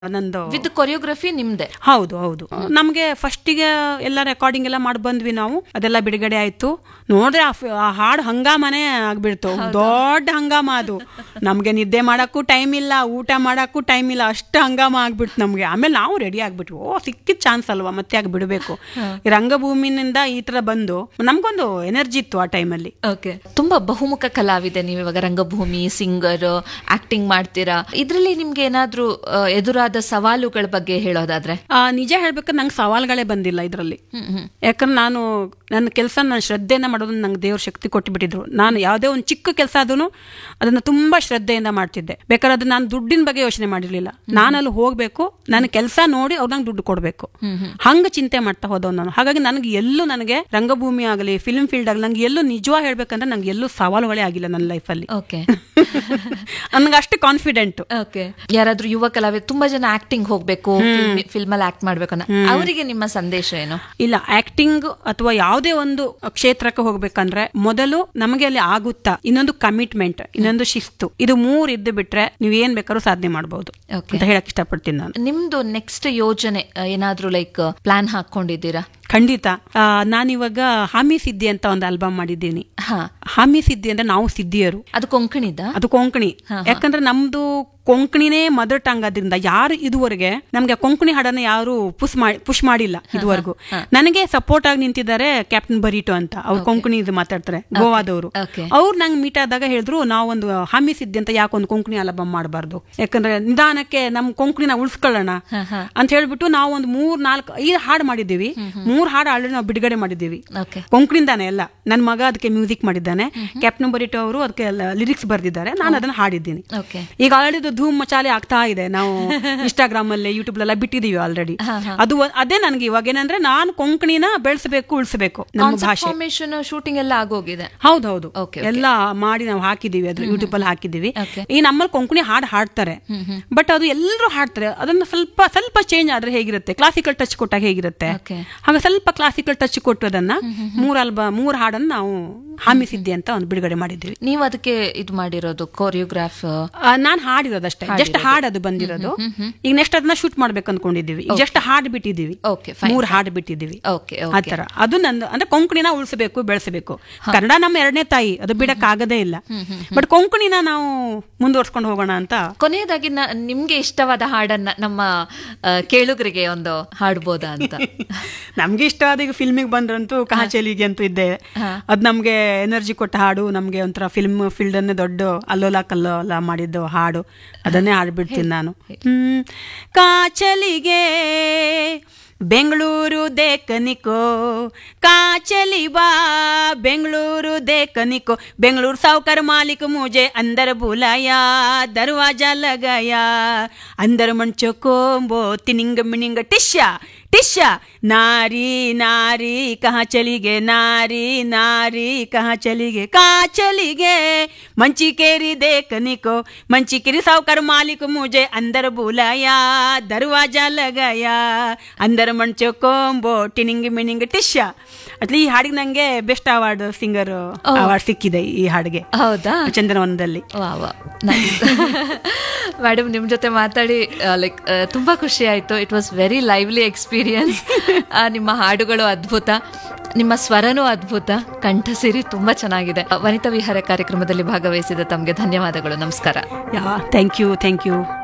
ನಂದು with choreography ನಿಮ್ದೆ ಹೌದು ಹೌದು ನಮಗೆ ಫಸ್ಟಿಗೆ ಎಲ್ಲ ರೆಕಾರ್ಡಿಂಗ್ ಎಲ್ಲ ಮಾಡಿ ಬಂದ್ವಿ ನಾವು ಅದೆಲ್ಲ ಬಿಡುಗಡೆ ಆಯ್ತು ನೋಡ್ರೆ ಆ ಫಿ- ಆ ಹಾಡು ಹಂಗಾಮನೆ ಆಗ್ಬಿಡ್ತು ದೊಡ್ಡ ಹಂಗಾಮ ಅದು ನಮ್ಗೆ ನಿದ್ದೆ ಮಾಡಕ್ಕೂ ಟೈಮ್ ಇಲ್ಲ ಊಟ ಮಾಡಕ್ಕೂ ಟೈಮ್ ಇಲ್ಲ ಅಷ್ಟು ಹಂಗಾಮ ಆಗ್ಬಿಡ್ತು ನಮ್ಗೆ ಆಮೇಲೆ ನಾವು ರೆಡಿ ಆಗ್ಬಿಟ್ವಿ ಓ ಸಿಕ್ಕಿದ ಚಾನ್ಸ್ ಅಲ್ವಾ ಮತ್ತೆ ಯಾಕೆ ಬಿಡಬೇಕು ಈ ರಂಗಭೂಮಿನಿಂದ ಈ ತರ ಬಂದು ನಮ್ಗೊಂದು ಎನರ್ಜಿ ಇತ್ತು ಆ ಟೈಮಲ್ಲಿ ಓಕೆ ತುಂಬಾ ಬಹುಮುಖ ಕಲಾವಿದೆ ನೀವು ಇವಾಗ ರಂಗಭೂಮಿ ಸಿಂಗರ್ ಆಕ್ಟಿಂಗ್ ಮಾಡ್ತೀರಾ ಇದ್ರಲ್ಲಿ ನಿಮ್ಗೆ ಏನಾದ್ರೂ ಆ, ಎದುರಾದ ಸವಾಲುಗಳ ಬಗ್ಗೆ ಹೇಳೋದಾದ್ರೆ ಆ, ನಿಜ ಹೇಳ್ಬೇಕಾದ್ರೆ ನಂಗೆ ಸವಾಲ್ಗಳೇ ಬಂದಿಲ್ಲ ಇದರಲ್ಲಿ ಹ್ಮ್ ಹ್ಮ್ ಯಾಕಂದ್ರೆ ನಾನು ನನ್ನ ಕೆಲಸ ನಾನು ಶ್ರದ್ಧೆಯಿಂದ ಮಾಡೋದನ್ನ ನಂಗೆ ದೇವ್ರ ಶಕ್ತಿ ಕೊಟ್ಟುಬಿಟ್ಟಿದ್ರು ನಾನು ಯಾವುದೇ ಒಂದು ಚಿಕ್ಕ ಕೆಲಸ ಆದ್ರೂ ಅದನ್ನ ತುಂಬಾ ಶ್ರದ್ಧೆಯಿಂದ ಮಾಡ್ತಿದ್ದೆ ಬೇಕಾದ್ರೆ ಅದು ನಾನು ದುಡ್ಡಿನ ಬಗ್ಗೆ ಯೋಚನೆ ಮಾಡಿರ್ಲಿಲ್ಲ ನಾನು ಅಲ್ಲಿ ಹೋಗ್ಬೇಕು ನನ್ನ ಕೆಲಸ ನೋಡಿ ಅವ್ರು ನಂಗೆ ದುಡ್ಡು ಕೊಡಬೇಕು ಹಂಗ ಚಿಂತೆ ಮಾಡ್ತಾ ಹೋದವ್ ನಾನು ಹಾಗಾಗಿ ನನಗೆ ಎಲ್ಲೂ ನನಗೆ ರಂಗಭೂಮಿ ಆಗಲಿ ಫಿಲ್ಮ್ ಫೀಲ್ಡ್ ಆಗಲಿ ನಂಗೆ ಎಲ್ಲೂ ನಿಜವಾಗಿ ಹೇಳ್ಬೇಕಂದ್ರೆ ನಂಗೆ ಎಲ್ಲೂ ಸವಾಲುಗಳೇ ಆಗಿಲ್ಲ ನನ್ನ ಲೈಫಲ್ಲಿ ಓಕೆ ನನಗೆ ಅಷ್ಟು ಕಾನ್ಫಿಡೆಂಟ್ ಓಕೆ ಯಾರಾದ್ರೂ ಯುವ ಕಲಾವಿದ ತುಂಬಾ ಜನ ಆಕ್ಟಿಂಗ್ ಹೋಗ್ಬೇಕು ಫಿಲ್ಮ್ ಅಲ್ಲಿ ಆಕ್ಟ್ ಮಾಡ್ಬೇಕು ಅನ್ನೋ ಅವರಿಗೆ ನಿಮ್ಮ ಸಂದೇಶ ಏನು ಇಲ್ಲ ಆಕ್ಟಿಂಗ್ ಅಥವಾ ಯಾವುದೇ ಒಂದು ಕ್ಷೇತ್ರಕ್ಕೆ ಹೋಗ್ಬೇಕಂದ್ರೆ ಮೊದಲು ನಮಗೆ ಅಲ್ಲಿ ಆಗುತ್ತಾ ಇನ್ನೊಂದು ಕಮಿಟ್ಮೆಂಟ್ ಇನ್ನೊಂದು ಶಿಸ್ತು ಇದು ಮೂರ್ ಇದ್ದು ಬಿಟ್ರೆ ನೀವ್ ಏನ್ ಬೇಕಾದ್ರೂ ಸಾಧನೆ ಮಾಡಬಹುದು Okay. ಅಂತ ಹೇಳಕ್ ಇಷ್ಟಪಡ್ತೀನಿ ನಾನು ನಿಮ್ದು ನೆಕ್ಸ್ಟ್ ಯೋಜನೆ ಆ, ಏನಾದ್ರೂ ಲೈಕ್ ಪ್ಲಾನ್ ಹಾಕೊಂಡಿದ್ದೀರಾ ಖಂಡಿತ ಆ, ನಾನಿವಾಗ ಹಾಮಿ ಸಿದ್ಧಿ ಅಂತ ಒಂದು ಆಲ್ಬಮ್ ಮಾಡಿದ್ದೀನಿ ಹಾ ಹಾಮಿ ಸಿದ್ಧಿ ಅಂದ್ರೆ ನಾವು ಸಿದ್ಧಿಯರು ಅದು ಕೊಂಕಣಿದ ಅದು ಕೊಂಕಣಿ ಯಾಕಂದ್ರೆ ನಮ್ದು ಕೊಂಕಣಿನೇ ಮದರ್ ಟಂಗ್ ಆದ್ರಿಂದ ಯಾರು ಇದುವರೆಗೆ ನಮ್ಗೆ ಕೊಂಕಣಿ ಹಾಡನ್ನ ಯಾರು ಪುಷ್ ಮಾಡಿ ಪುಷ್ ಮಾಡಿಲ್ಲ ಇದುವರೆಗೂ ನನಗೆ ಸಪೋರ್ಟ್ ಆಗಿ ನಿಂತಿದ್ದಾರೆ ಕ್ಯಾಪ್ಟನ್ ಬರೀಟೋ ಅಂತ ಅವ್ರು ಕೊಂಕಣಿ ಇದು ಮಾತಾಡ್ತಾರೆ ಗೋವಾದವರು Okay. ಅವ್ರು ನಂಗೆ ಮೀಟ್ ಆದಾಗ ಹೇಳಿದ್ರು ನಾವೊಂದು ಹಾಮಿ ಸಿದ್ಧಿ ಅಂತ ಯಾಕೊಂದು ಕೊಂಕಣಿ ಆಲ್ಬಮ್ ಮಾಡಬಾರ್ದು ಯಾಕಂದ್ರೆ ನಿಧಾನಕ್ಕೆ ನಮ್ ಕೊಂಕಣಿನ ಉಳಿಸ್ಕೊಳ್ಳೋಣ ಅಂತ ಹೇಳ್ಬಿಟ್ಟು ನಾವು ಒಂದು ಮೂರ್ ನಾಲ್ಕು ಐದು ಹಾಡು ಮಾಡಿದ್ದೀವಿ ಮೂರ್ ಹಾಡು ಆಲ್ರೆಡಿ ನಾವು ಬಿಡುಗಡೆ ಮಾಡಿದ್ದೀವಿ ಓಕೆ ಕೊಂಕಣಿಂದಾನೆ ಎಲ್ಲ ನನ್ನ ಮಗ ಅದಕ್ಕೆ ಮ್ಯೂಸಿಕ್ ಮಾಡಿದ್ದಾನೆ ಕ್ಯಾಪ್ಟನ್ ಬರಿಟೋ ಅವರು ಅದಕ್ಕೆ ಲಿರಿಕ್ಸ್ ಬರ್ದಿದ್ದಾರೆ ನಾನು ಅದನ್ನ ಹಾಡಿದ್ದೀನಿ ಓಕೆ ಈಗ ಆಲ್ರೆಡಿ ಧೂಮ್ ಮಚಾಲೆ ಆಗ್ತಾ ಇದೆ ನಾವು ಇನ್ಸ್ಟಾಗ್ರಾಮ್ ಅಲ್ಲಿ ಯೂಟ್ಯೂಬ್ ಎಲ್ಲ ಬಿಟ್ಟಿದೀವಿ ಆಲ್ರೆಡಿ ಅದು ಒಂದ್- ಅದೇ ನನಗೆ ಇವಾಗ ಏನಂದ್ರೆ ನಾನು ಕೊಂಕಣಿನ ಬೆಳೆಸಬೇಕು ಉಳಿಸಬೇಕು ನಮ್ಮ ಭಾಷೆ ಫಾರ್ಮೇಶನ್ ಶೂಟಿಂಗ್ ಎಲ್ಲ ಆಗೋಗಿದೆ ಹೌದೌದು Okay, ಎಲ್ಲ ಮಾಡಿ ನಾವು ಹಾಕಿದೀವಿ ಅದ್ರ ಯೂಟ್ಯೂಬ್ ಅಲ್ಲಿ ಹಾಕಿದೀವಿ Okay. ಈ ನಮ್ಮಲ್ಲಿ ಕೊಂಕಣಿ ಹಾಡು ಹಾಡ್ತಾರೆ ಬಟ್ ಅದು ಎಲ್ಲರೂ ಹಾಡ್ತಾರೆ ಅದನ್ನ ಸ್ವಲ್ಪ ಸ್ವಲ್ಪ ಚೇಂಜ್ ಆದ್ರೆ ಹೇಗಿರುತ್ತೆ ಕ್ಲಾಸಿಕಲ್ ಟಚ್ ಕೊಟ್ಟಾಗ ಹೇಗಿರುತ್ತೆ Okay. ಹಾಗೆ ಸ್ವಲ್ಪ ಕ್ಲಾಸಿಕಲ್ ಟಚ್ ಕೊಟ್ಟು ಅದನ್ನ ಮೂರ್ ಅಲ್ಬ ಮೂರ್ ಹಾಡನ್ನ ನಾವು ಹಾಮಿಸಿದ್ದೆ ಅಂತ ಒಂದು ಬಿಡುಗಡೆ ಮಾಡಿದ್ದೀವಿ ನೀವು ಅದಕ್ಕೆ ಇದು ಮಾಡಿರೋದು ಕೊರಿಯೋಗ್ರಾಫ್ ಆ, ನಾನ್ ಹಾಡಿರೋದಷ್ಟೇ ಜಸ್ಟ್ ಹಾಡದು ಬಂದಿರೋದು ಈಗ ನೆಕ್ಸ್ಟ್ ಅದನ್ನ ಶೂಟ್ ಮಾಡ್ಬೇಕು ಅನ್ಕೊಂಡಿದೀವಿ ಜಸ್ಟ್ ಹಾಡ್ ಬಿಟ್ಟಿದೀವಿ Okay, fine, ಮೂರ್ ಹಾಡು ಬಿಟ್ಟಿದೀವಿ ಓಕೆ ಆತರ ಅದು ನಂದು ಅಂದ್ರೆ ಕೊಂಕಣಿನ ಉಳಿಸಬೇಕು ಬೆಳೆಸಬೇಕು ಕನ್ನಡ ನಮ್ಮ ಎರಡನೇ ತಾಯಿ ಅದು ಬಿಡಕ್ ಆಗದೇ ಇಲ್ಲ ಬಟ್ ಕೊಂಕಣಿನ ನಾವು ಮುಂದುವರ್ಸ್ಕೊಂಡು ಹೋಗೋಣ ಅಂತ ಕೊನೆಯದಾಗಿ ನ- ನಿಮ್ಗೆ ಇಷ್ಟವಾದ ಹಾಡನ್ನ ನಮ್ಮ ಆ, ಕೇಳುಗರಿಗೆ ಒಂದು ಹಾಡ್ಬೋದಾ ಅಂತ ನಮ್ಗೆ ಇಷ್ಟ ಆದ ಈಗ ಫಿಲ್ಮಿಗೆ ಬಂದ್ರಂತೂ ಕಹಾಚಲಿಗೆ ಅಂತೂ ಇದ್ದೆ ಅದ್ ನಮ್ಗೆ ಎನರ್ಜಿ ಕೊಟ್ಟ ಹಾಡು ನಮ್ಗೆ ಒಂಥರ ಫಿಲ್ಮ್ ಫೀಲ್ಡ್ ಅನ್ನೇ ದೊಡ್ಡ ಅಲ್ಲೋಲ ಕಲ್ಲೋಲ ಮಾಡಿದ್ದು ಹಾಡು ಅದನ್ನೇ ಹಾಡ್ಬಿಡ್ತೀನಿ ನಾನು ಹ್ಮ್ ಕಾಚಲಿಗೆ ಬೆಂಗಳೂರು ದೇಕನಿಕೋ ಕಾಚಲಿ ಬಾ ಬೆಂಗಳೂರು ದೇಕನಿಕೋ ಬೆಂಗಳೂರು ಸಾವುಕಾರ ಮಾಲಿक मुझे अंदर बुलाया दरवाजा लगाया अंदर मंचो कोम्बो तिनिंग मिनिंग टिश्या टिश्या नारी नारी कहाँ चली गे नारी नारी कहाँ चली गे कहाँ चली गे मंची केरी देखने को मंची केरी सावकार मालिक मुझे अंदर बुलाया दरवाजा लगाया अंदर मंचो कोम्बो ಟಿನಿಂಗ್ ಮಿನಿಂಗ್ ಟಿಶ್ಯ ಅಟ್ಲಿ ಈ ಹಾಡಿಗೆ ನಂಗೆ ಬೆಸ್ಟ್ ಅವಾರ್ಡ್ ಸಿಂಗರ್ ಅವಾರ್ಡ್ ಸಿಕ್ಕಿದೆ ಈ ಹಾಡಿಗೆ ಹೌದಾ ಚಂದನವನದಲ್ಲಿ ವಾ ವಾ ಮೇಡಮ್ ನಿಮ್ ಜೊತೆ ಮಾತಾಡಿ ಲೈಕ್ ತುಂಬಾ ಖುಷಿ ಆಯ್ತು it was very lively experience ನಿಮ್ಮ ಹಾಡುಗಳು ಅದ್ಭುತ ನಿಮ್ಮ ಸ್ವರನೂ ಅದ್ಭುತ ಕಂಠಸಿರಿ ತುಂಬಾ ಚೆನ್ನಾಗಿದೆ ವನಿತಾ ವಿಹಾರ ಕಾರ್ಯಕ್ರಮದಲ್ಲಿ ಭಾಗವಹಿಸಿದ ತಮಗೆ ಧನ್ಯವಾದಗಳು ನಮಸ್ಕಾರ yeah thank you thank you